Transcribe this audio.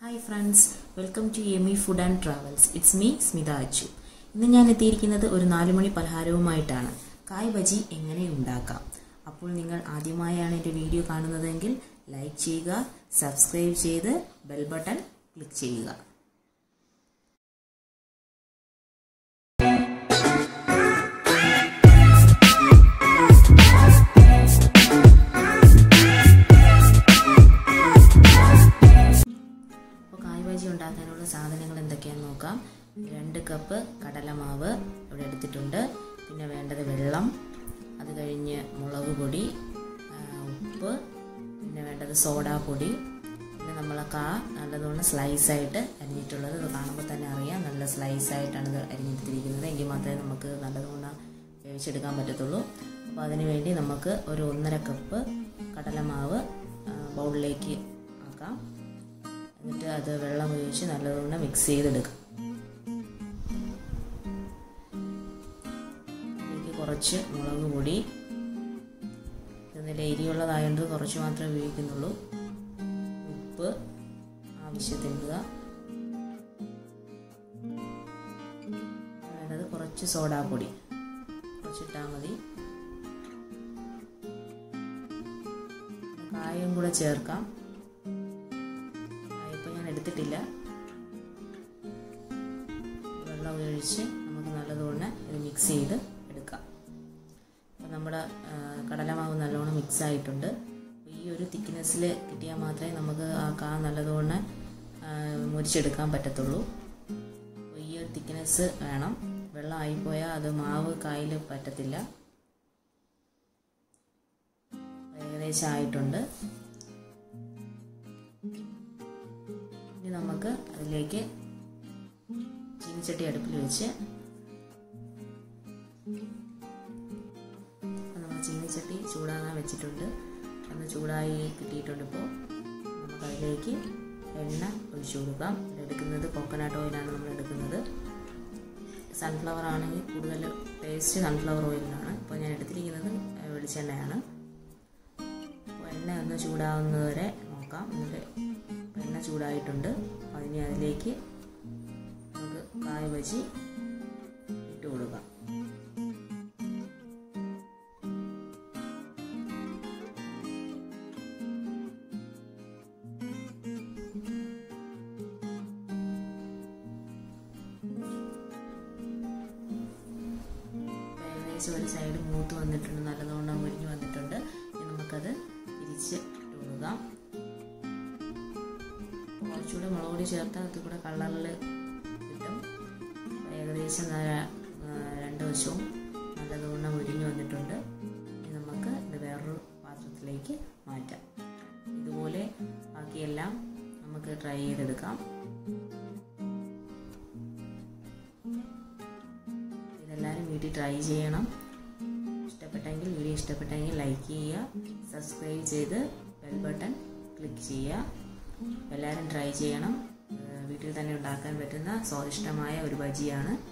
hi friends welcome to Emi food and travels it's me Smitha Achu ഇന്ന് ഞാൻ എത്തിയിരിക്കുന്നത് ഒരു നാലുമണി പലഹാരവുമായിട്ടാണ് കായ് ബജി എങ്ങനെ ഉണ്ടാക്കാം അപ്പോൾ നിങ്ങൾ ആദ്യമായാണ് എൻ്റെ വീഡിയോ കാണുന്നതെങ്കിൽ ലൈക്ക് ചെയ്യുക സബ്സ്ക്രൈബ് ചെയ്ത് ബെൽ ബട്ടൺ ക്ലിക്ക് ചെയ്യുക അപ്പോൾ കായ് ബജി ഉണ്ടാക്കാനുള്ള സാധനങ്ങൾ എന്തൊക്കെയാണെന്ന് നോക്കാം രണ്ട് കപ്പ് കടലമാവ് ഇവിടെ എടുത്തിട്ടുണ്ട് പിന്നെ വേണ്ടത് വെള്ളം അത് കഴിഞ്ഞ് മുളക് പൊടി ആ, ഉപ്പ് പിന്നെ വേണ്ടത് സോഡാ പൊടി പിന്നെ നമ്മൾ കാ നല്ലതുകൊണ്ട് സ്ലൈസായിട്ട് അരിഞ്ഞിട്ടുള്ളത് ഇത് കാണുമ്പോൾ തന്നെ അറിയാം നല്ല സ്ലൈസായിട്ടാണ് ഇത് അരിഞ്ഞെടുത്തിരിക്കുന്നത് എങ്കിൽ മാത്രമേ നമുക്ക് നല്ലതുകൊണ്ട് വേവിച്ചെടുക്കാൻ പറ്റത്തുള്ളൂ അപ്പോൾ അതിന് വേണ്ടി നമുക്ക് ഒരു ഒന്നര കപ്പ് കടലമാവ് ആ, ബൗളിലേക്ക് ആക്കാം എന്നിട്ട് അത് വെള്ളം ഉപയോഗിച്ച് നല്ലതുകൊണ്ട് മിക്സ് ചെയ്തെടുക്കാം അതിലേക്ക് കുറച്ച് മുളക് പൊടി ഇതിൽ എരിയുള്ളതായതുകൊണ്ട് കുറച്ച് മാത്രമേ ഉപയോഗിക്കുന്നുള്ളൂ ഉപ്പ് ആവശ്യത്തിന് ഇടുക വേണ്ടത് കുറച്ച് സോഡാപ്പൊടി കുറച്ചിട്ടാൽ മതി കായം കൂടെ ചേർക്കാം ഇപ്പം ഞാൻ എടുത്തിട്ടില്ല വെള്ളം ഒഴിച്ച് നമുക്ക് നല്ലതുകൊണ്ട് ഇത് മിക്സ് ചെയ്ത് എടുക്കാം അപ്പം നമ്മുടെ ആ, കടലമാവ് നല്ലോണം മിക്സ് ആയിട്ടുണ്ട് ഈ ഒരു തിക്നെസ്സിൽ കിട്ടിയാൽ മാത്രമേ നമുക്ക് ആ കാ നല്ലതുകൊണ്ട് ആ, മുരിച്ചെടുക്കാൻ പറ്റത്തുള്ളൂ അപ്പോൾ ഈ ഒരു തിക്നെസ് വേണം വെള്ളം ആയിപ്പോയാൽ അത് മാവ് കായിൽ പറ്റത്തില്ല ഏകദേശം ആയിട്ടുണ്ട് ഇനി നമുക്ക് അതിലേക്ക് ചീനിച്ചട്ടി അടുപ്പിൽ വെച്ച് നമ്മൾ ചീനിച്ചട്ടി ചൂടാകാൻ വെച്ചിട്ടുണ്ട് ഒന്ന് ചൂടായി കിട്ടിയിട്ടുണ്ട് ഇപ്പോൾ നമുക്ക് അതിലേക്ക് എണ്ണ ഒഴിച്ചു കൊടുക്കാം ഇവിടെ എടുക്കുന്നത് കോക്കനട്ട് ഓയിലാണ് നമ്മൾ എടുക്കുന്നത് സൺഫ്ലവർ ആണെങ്കിൽ കൂടുതൽ ടേസ്റ്റ് സൺഫ്ലവർ ഓയിലിനാണ് ഇപ്പോൾ ഞാൻ എടുത്തിരിക്കുന്നത് വെളിച്ചെണ്ണയാണ് അപ്പോൾ എണ്ണ ഒന്ന് ചൂടാവുന്നത് വരെ നോക്കാം എന്നിട്ട് ഇപ്പോൾ എണ്ണ ചൂടായിട്ടുണ്ട് അപ്പോൾ അതിന് അതിലേക്ക് നമുക്ക് കായ ബജി ഇട്ട് കൊടുക്കാം ഇപ്പോൾ ഏകദേശം ഒരു സൈഡ് മൂത്ത് വന്നിട്ടുണ്ട് നല്ലതുകൊണ്ട് മുരിഞ്ഞ് വന്നിട്ടുണ്ട് ഇനി നമുക്കത് തിരിച്ച് ഇട്ട് കൊടുക്കാം കുറച്ചുകൂടെ മുളക് പൊടി ചേർത്താൽ അത് കൂടെ കളറിൽ കിട്ടും അപ്പോൾ ഏകദേശം ന- ആ, രണ്ട് വശവും നല്ലതുകൊണ്ട് മുരിഞ്ഞ് വന്നിട്ടുണ്ട് ഇനി നമുക്ക് ഇത് വേറൊരു പാത്രത്തിലേക്ക് മാറ്റാം ഇതുപോലെ ബാക്കിയെല്ലാം നമുക്ക് ട്രൈ ചെയ്തെടുക്കാം ഇതെല്ലാവരും വീട്ടിൽ ട്രൈ ചെയ്യണം ഇഷ്ടപ്പെട്ടെങ്കിൽ വീഡിയോ ഇഷ്ടപ്പെട്ടെങ്കിൽ ലൈക്ക് ചെയ്യുക സബ്സ്ക്രൈബ് ചെയ്ത് ബെൽ ബട്ടൺ ക്ലിക്ക് ചെയ്യുക എല്ലാവരും ട്രൈ ചെയ്യണം ഏഹ് വീട്ടിൽ തന്നെ ഉണ്ടാക്കാൻ പറ്റുന്ന സ്വാദിഷ്ടമായ ഒരു ബജിയാണ്